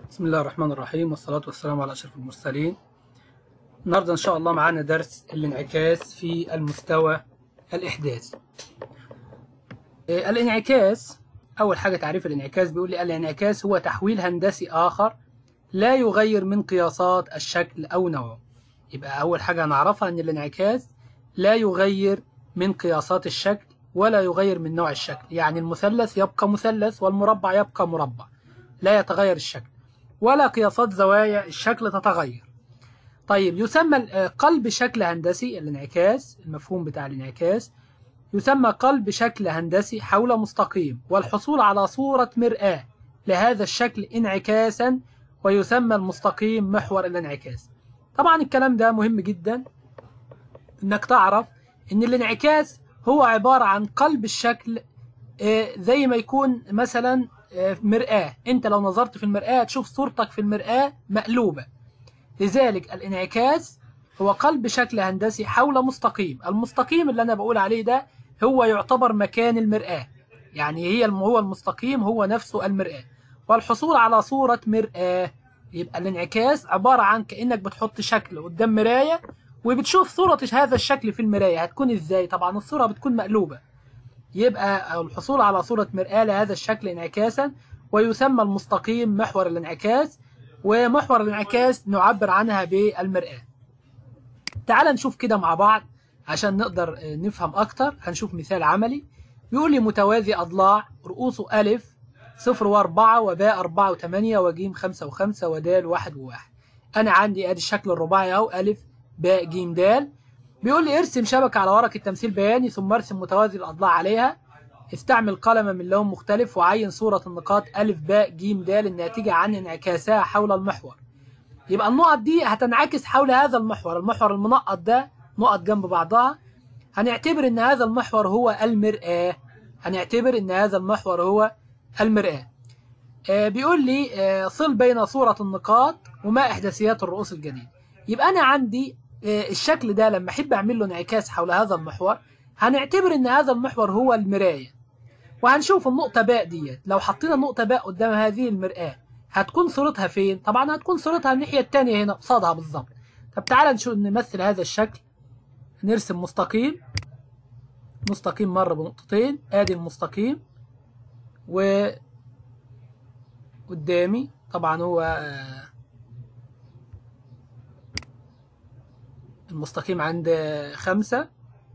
بسم الله الرحمن الرحيم والصلاة والسلام على أشرف المرسلين النهاردة إن شاء الله معانا درس الانعكاس في المستوى الإحداثي آه، الانعكاس أول حاجة تعريف الانعكاس بيقول لي الانعكاس هو تحويل هندسي آخر لا يغير من قياسات الشكل أو نوعه يبقى أول حاجة نعرفها أن الانعكاس لا يغير من قياسات الشكل ولا يغير من نوع الشكل يعني المثلث يبقى مثلث والمربع يبقى مربع لا يتغير الشكل ولا قياسات زوايا الشكل تتغير طيب يسمى ال- قلب شكل هندسي الانعكاس المفهوم بتاع الانعكاس يسمى قلب شكل هندسي حول مستقيم والحصول على صورة مرآة لهذا الشكل انعكاسا ويسمى المستقيم محور الانعكاس طبعا الكلام ده مهم جدا انك تعرف ان الانعكاس هو عبارة عن قلب الشكل آه، زي ما يكون مثلا آه، مرآة انت لو نظرت في المرآة تشوف صورتك في المرآة مقلوبة لذلك الانعكاس هو قلب شكل هندسي حول مستقيم المستقيم اللي انا بقول عليه ده هو يعتبر مكان المرآة يعني هي الم- هو المستقيم هو نفسه المرآة والحصول على صورة مرآة يبقى الانعكاس عبارة عن كأنك بتحط شكل قدام مراية وبتشوف صورة هذا الشكل في المراية هتكون ازاي طبعا الصورة بتكون مقلوبة يبقى الحصول على صورة مرآة لهذا الشكل انعكاسا ويسمى المستقيم محور الانعكاس ومحور الانعكاس نعبر عنها بالمرآة تعال نشوف كده مع بعض عشان نقدر آه، نفهم أكتر هنشوف مثال عملي بيقول لي متوازي أضلاع رؤوسه ألف صفر وأربعة وباء أربعة وثمانية وجيم خمسة وخمسة ودال واحد وواحد أنا عندي أدي الشكل الرباعي أهو ألف باء جيم دال بيقول لي ارسم شبكة على ورقة تمثيل بياني ثم ارسم متوازي الأضلاع عليها استعمل قلما من لون مختلف وعين صورة النقاط ألف باء جيم دال الناتجة عن انعكاسها حول المحور يبقى النقط دي هتنعكس حول هذا المحور المحور المنقط ده نقط جنب بعضها هنعتبر ان هذا المحور هو المرآة هنعتبر ان هذا المحور هو المرآة آه، بيقول لي آه، صل بين صورة النقاط وما إحداثيات الرؤوس الجديدة يبقى أنا عندي آه، الشكل ده لما أحب أعمل له انعكاس حول هذا المحور هنعتبر ان هذا المحور هو المراية وهنشوف النقطة باء ديت لو حطينا نقطة باء قدام هذه المرآة هتكون صورتها فين؟ طبعا هتكون صورتها الناحية التانية هنا قصادها بالظبط طب تعالى نشوف نمثل هذا الشكل نرسم مستقيم مستقيم مر بنقطتين ادي المستقيم و قدامي طبعا هو آه، المستقيم عند خمسة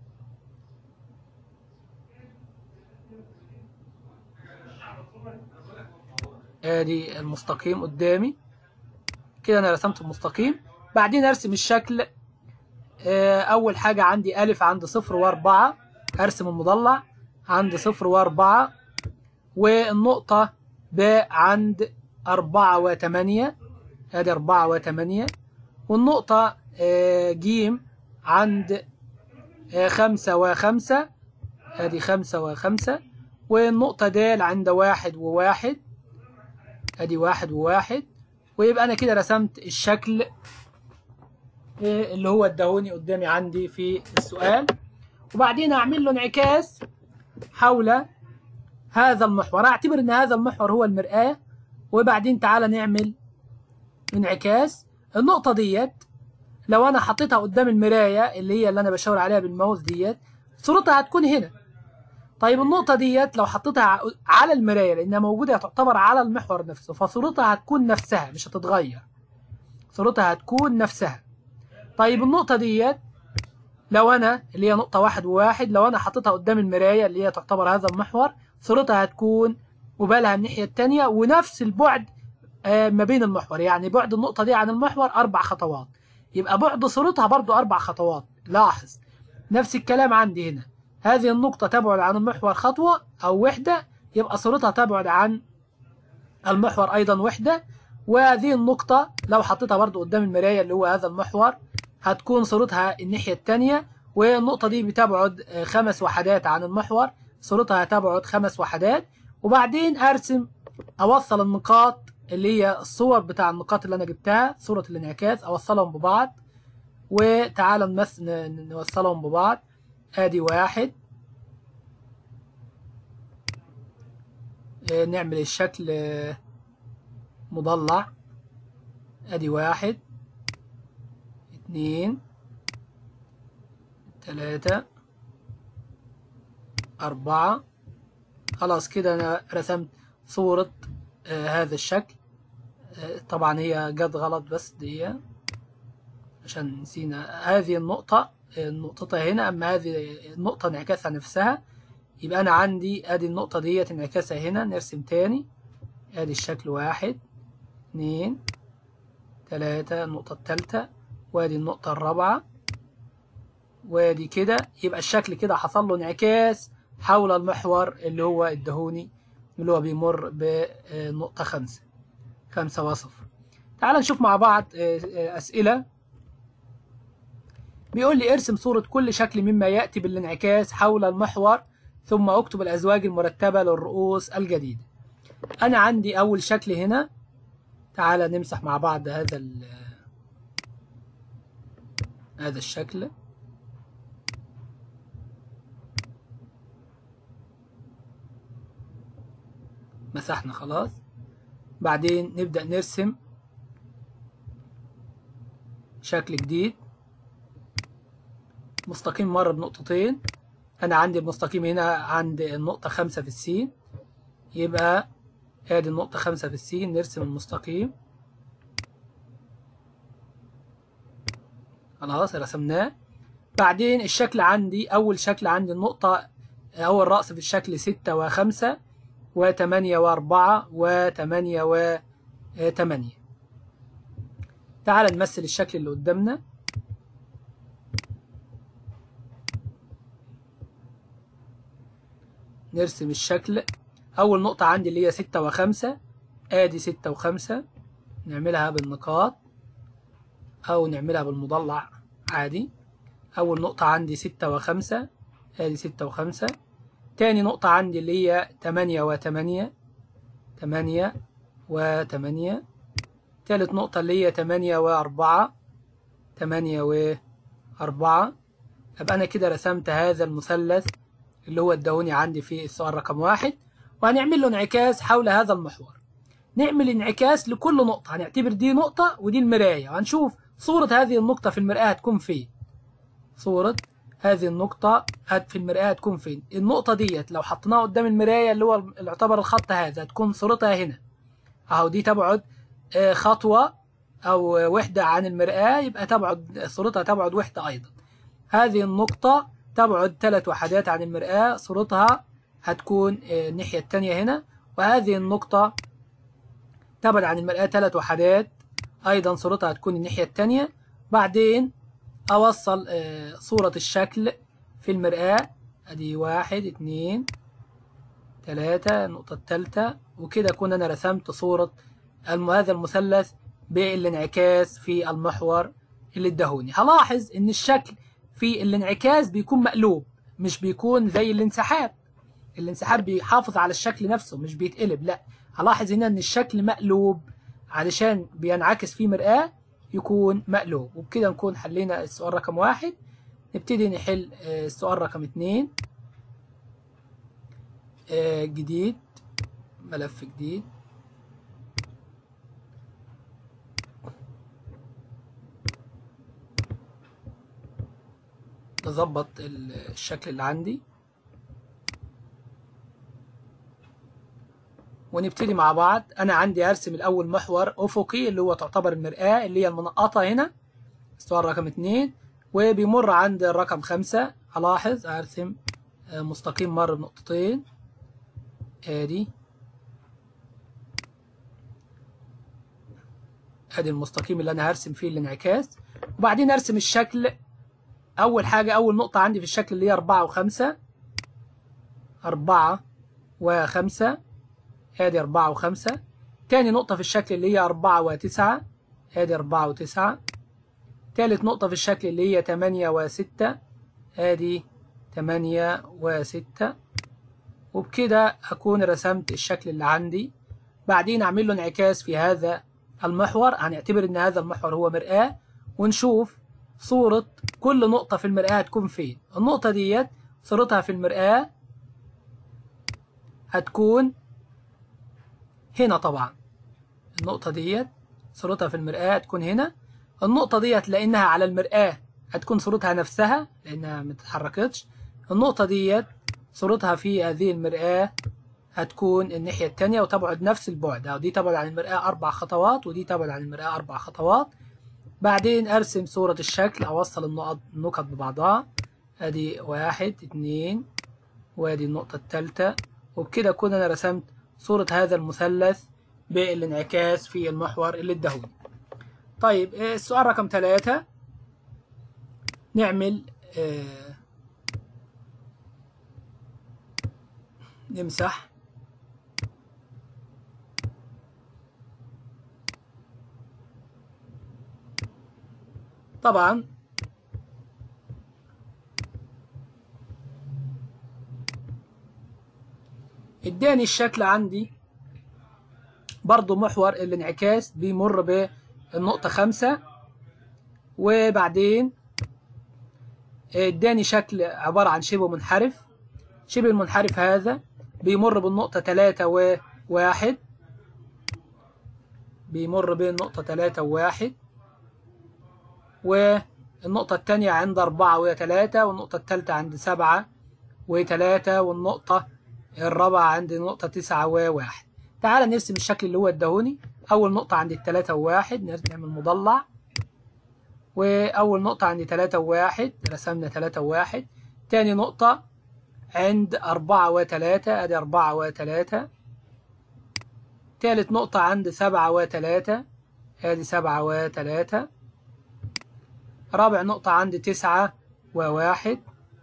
ادي المستقيم قدامي كده انا رسمت المستقيم بعدين ارسم الشكل آه، اول حاجة عندي الف عند صفر واربعة ارسم المضلع عند صفر واربعة والنقطة باء عند أربعة وثمانية ادي أربعة وثمانية والنقطة آه، جيم عند آه، خمسة وخمسة ادي خمسة وخمسة والنقطة دال عند واحد وواحد ادي واحد وواحد ويبقى انا كده رسمت الشكل إيه اللي هو اداهوني قدامي عندي في السؤال وبعدين اعمل له انعكاس حول هذا المحور اعتبر ان هذا المحور هو المرآة وبعدين تعالى نعمل انعكاس النقطة ديت لو انا حطيتها قدام المراية اللي هي اللي انا بشاور عليها بالماوس ديت صورتها هتكون هنا طيب النقطة ديت لو حطيتها ع- على المراية لأنها موجودة تعتبر على المحور نفسه فصورتها هتكون نفسها مش هتتغير صورتها هتكون نفسها طيب النقطة ديت لو أنا اللي هي نقطة واحد وواحد لو أنا حطيتها قدام المراية اللي هي تعتبر هذا المحور صورتها هتكون قبالها الناحية التانية ونفس البعد آه، ما بين المحور يعني بعد النقطة دي عن المحور أربع خطوات يبقى بعد صورتها برضو أربع خطوات لاحظ نفس الكلام عندي هنا هذه النقطة تبعد عن المحور خطوة أو وحدة يبقى صورتها تبعد عن المحور أيضا وحدة وهذه النقطة لو حطيتها برضو قدام المراية اللي هو هذا المحور هتكون صورتها الناحية التانية والنقطة دي بتبعد آه، خمس وحدات عن المحور صورتها هتبعد خمس وحدات وبعدين أرسم أوصل النقاط اللي هي الصور بتاع النقاط اللي أنا جبتها صورة الانعكاس أوصلهم ببعض وتعالى نمس ن- نوصلهم ببعض ادي واحد آه، نعمل الشكل آه، مضلع ادي واحد اتنين تلاتة أربعة خلاص كده أنا رسمت صورة آه هذا الشكل آه طبعا هي جت غلط بس دي عشان نسينا هذه النقطة النقطة هنا أما هذه النقطة انعكاسها نفسها يبقى أنا عندي أدي النقطة ديت انعكاسها هنا نرسم تاني أدي الشكل واحد اتنين تلاتة النقطة التالتة وادي النقطة الرابعة وادي كده يبقى الشكل كده حصل له انعكاس حول المحور اللي هو الدهوني اللي هو بيمر بنقطة خمسة خمسة وصفر تعال نشوف مع بعض أسئلة بيقول لي ارسم صورة كل شكل مما يأتي بالانعكاس حول المحور ثم اكتب الأزواج المرتبة للرؤوس الجديدة أنا عندي أول شكل هنا تعال نمسح مع بعض هذا هذا الشكل مسحنا خلاص بعدين نبدأ نرسم شكل جديد مستقيم مر بنقطتين أنا عندي المستقيم هنا عند النقطة خمسة في السين يبقى ادي النقطة خمسة في السين نرسم المستقيم خلاص رسمناه بعدين الشكل عندي أول شكل عندي النقطة أول رأس في الشكل ستة وخمسة وتمانية وأربعة وتمانية وتمانية تعال نمثل الشكل اللي قدامنا نرسم الشكل أول نقطة عندي اللي هي ستة وخمسة آدي ستة وخمسة نعملها بالنقاط أو نعملها بالمضلع عادي أول نقطة عندي ستة وخمسة آدي ستة وخمسة تاني نقطة عندي اللي هي تمانية وتمانية تمانية وتمانية تالت نقطة اللي هي تمانية وأربعة تمانية وأربعة أبقى أنا كده رسمت هذا المثلث اللي هو الدهوني عندي في السؤال رقم واحد وهنعمل له انعكاس حول هذا المحور نعمل انعكاس لكل نقطة هنعتبر دي نقطة ودي المراية وهنشوف صورة هذه النقطة في المرآة هتكون فين صورة هذه النقطة في المرآة هتكون فين النقطة ديت لو حطيناها قدام المراية اللي هو يعتبر الخط هذا هتكون صورتها هنا اهو دي تبعد خطوة أو وحدة عن المرآة يبقى تبعد صورتها تبعد وحدة أيضا هذه النقطة تبعد ثلاث وحدات عن المرآة صورتها هتكون الناحية التانية هنا وهذه النقطة تبعد عن المرآة ثلاث وحدات أيضا صورتها هتكون الناحية التانية بعدين أوصل صورة الشكل في المرآة أدي واحد اتنين تلاتة النقطة التالتة وكده أكون أنا رسمت صورة هذا المثلث بالانعكاس في المحور اللي ادهوني هلاحظ إن الشكل في الانعكاس بيكون مقلوب مش بيكون زي الانسحاب الانسحاب بيحافظ على الشكل نفسه مش بيتقلب لا هلاحظ هنا ان الشكل مقلوب علشان بينعكس فيه مرآة يكون مقلوب وبكده نكون حلينا السؤال رقم واحد نبتدي نحل السؤال رقم اتنين جديد ملف جديد نظبط الشكل اللي عندي ونبتدي مع بعض انا عندي ارسم الاول محور افقي اللي هو تعتبر المرآة اللي هي المنقطة هنا السؤال رقم اتنين وبيمر عند الرقم خمسة هلاحظ ارسم مستقيم مر بنقطتين ادي ادي المستقيم اللي انا هرسم فيه الانعكاس وبعدين ارسم الشكل اول حاجة اول نقطة عندي في الشكل اللي هي اربعة وخمسة اربعة وخمسة ادي اربعة وخمسة تاني نقطة في الشكل اللي هي اربعة وتسعة ادي اربعة وتسعة تالت نقطة في الشكل اللي هي تمانية وستة ادي تمانية وستة وبكده أكون رسمت الشكل اللي عندي بعدين أعمل له انعكاس في هذا المحور هنعتبر إن هذا المحور هو مرآة ونشوف صورة كل نقطة في المرآة هتكون فين النقطة ديت صورتها في المرآة هتكون هنا طبعا النقطة ديت صورتها في المرآة هتكون هنا النقطة ديت لأنها على المرآة هتكون صورتها نفسها لأنها ما تتحركتش النقطة ديت صورتها في هذه المرآة هتكون الناحية التانية وتبعد نفس البعد أو دي تبعد عن المرآة أربع خطوات ودي تبعد عن المرآة أربع خطوات بعدين أرسم صورة الشكل أوصل النقط النقط ببعضها أدي واحد اتنين وادي النقطة التالتة وبكده أكون أنا رسمت صورة هذا المثلث بالانعكاس في المحور اللي اداهولي طيب السؤال رقم ثلاثة نعمل آه نمسح طبعا اداني الشكل عندي برضو محور الانعكاس بيمر بالنقطة خمسة وبعدين اداني شكل عبارة عن شبه منحرف شبه المنحرف هذا بيمر بالنقطة تلاتة وواحد بيمر بين نقطة تلاتة وواحد والنقطة التانية عند أربعة وتلاتة والنقطة التالتة عند سبعة وتلاتة والنقطة الرابعة عند نقطة تسعة وواحد تعال نرسم الشكل اللي هو اداهوني أول نقطة عند التلاتة وواحد نعمل مضلع وأول نقطة عند تلاتة وواحد رسمنا تلاتة وواحد تاني نقطة عند أربعة وتلاتة أدي أربعة وتلاتة تالت نقطة عند سبعة وتلاتة أدي سبعة وتلاتة رابع نقطة عند تسعة وواحد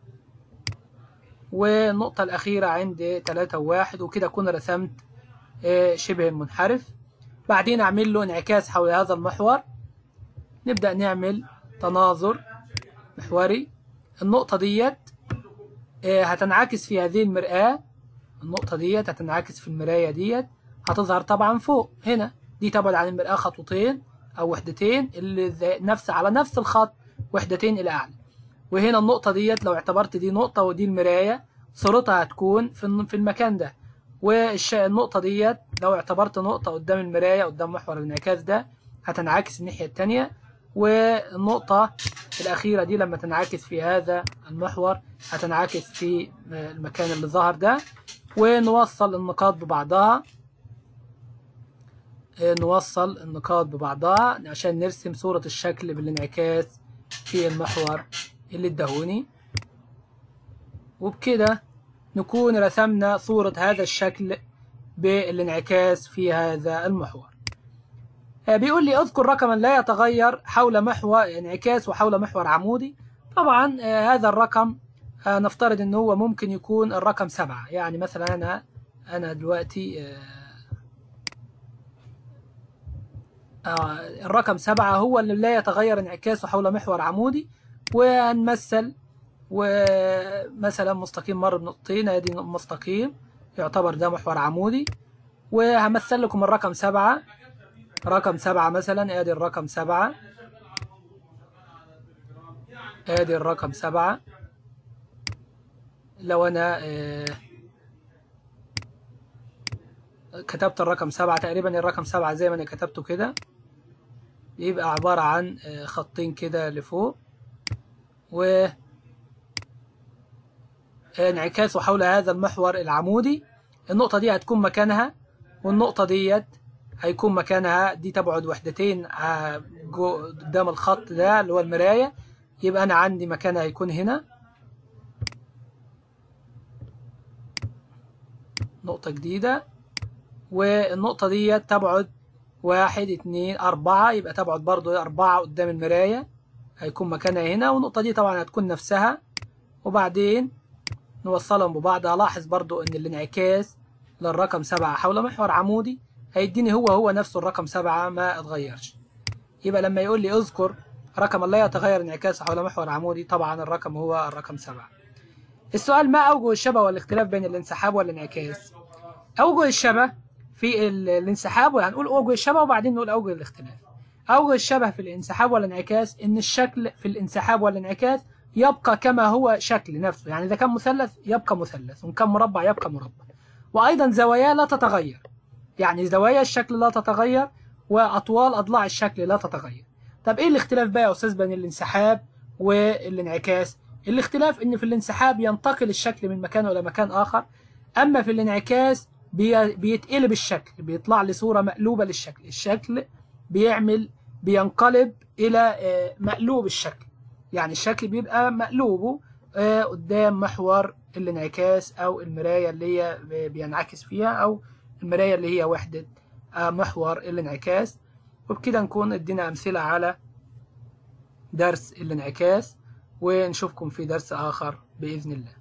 والنقطة الأخيرة عند تلاتة وواحد وكده أكون رسمت شبه المنحرف بعدين أعمل له انعكاس حول هذا المحور نبدأ نعمل تناظر محوري النقطة ديت هتنعكس في هذه المرآة النقطة ديت هتنعكس في المراية ديت هتظهر طبعا فوق هنا دي تبعد عن المرآة خطوتين أو وحدتين اللي نفس على نفس الخط وحدتين إلى أعلى وهنا النقطة ديت لو اعتبرت دي نقطة ودي المراية صورتها هتكون في في المكان ده والنقطة ديت لو اعتبرت نقطة قدام المراية قدام محور الانعكاس ده هتنعكس الناحية التانية والنقطة الأخيرة دي لما تنعكس في هذا المحور هتنعكس في المكان اللي ظهر ده ونوصل النقاط ببعضها نوصل النقاط ببعضها عشان نرسم صورة الشكل بالانعكاس في المحور اللي ادهوني وبكده نكون رسمنا صورة هذا الشكل بالانعكاس في هذا المحور بيقول لي اذكر رقما لا يتغير حول محور انعكاس وحول محور عمودي طبعا هذا الرقم نفترض ان هو ممكن يكون الرقم سبعة يعني مثلا انا انا دلوقتي الرقم سبعة هو اللي لا يتغير انعكاسه حول محور عمودي وهنمثل ومثلا مستقيم مر بنقطتين ادي مستقيم يعتبر ده محور عمودي وهمثل لكم الرقم سبعة رقم سبعة مثلا ادي الرقم سبعة ادي الرقم سبعة لو انا كتبت الرقم سبعة تقريبا الرقم سبعة زي ما انا كتبته كده يبقى عبارة عن خطين كده لفوق و انعكاسه حول هذا المحور العمودي النقطة دي هتكون مكانها والنقطة ديت هيكون مكانها دي تبعد وحدتين قدام الخط ده اللي هو المراية يبقى أنا عندي مكانها هيكون هنا نقطة جديدة والنقطة ديت تبعد واحد اتنين أربعة يبقى تبعد برضو أربعة قدام المراية هيكون مكانها هنا والنقطة دي طبعا هتكون نفسها وبعدين نوصلهم ببعض هلاحظ برضو ان الانعكاس للرقم سبعة حول محور عمودي هيديني هو هو نفسه الرقم سبعة ما اتغيرش يبقى لما يقول لي اذكر رقم لا يتغير انعكاسه حول محور عمودي طبعا الرقم هو الرقم سبعة السؤال ما أوجه الشبه والاختلاف بين الانسحاب والانعكاس أوجه الشبه في الانسحاب هنقول أوجه الشبه وبعدين نقول أوجه الاختلاف أوجه الشبه في الانسحاب والانعكاس إن الشكل في الانسحاب والانعكاس يبقى كما هو شكل نفسه يعني إذا كان مثلث يبقى مثلث وإن كان مربع يبقى مربع وأيضا زواياه لا تتغير يعني زوايا الشكل لا تتغير وأطوال أضلاع الشكل لا تتغير طب إيه الاختلاف بقى يا أستاذ بين الانسحاب والانعكاس الاختلاف إن في الانسحاب ينتقل الشكل من مكان إلى مكان آخر أما في الانعكاس بي- بيتقلب الشكل بيطلع لي صورة مقلوبة للشكل الشكل بيعمل بينقلب إلى آه، مقلوب الشكل يعني الشكل بيبقى مقلوبه آه، قدام محور الانعكاس أو المراية اللي هي بينعكس فيها أو المراية اللي هي وحدة آه، محور الانعكاس وبكده نكون ادينا أمثلة على درس الانعكاس ونشوفكم في درس آخر بإذن الله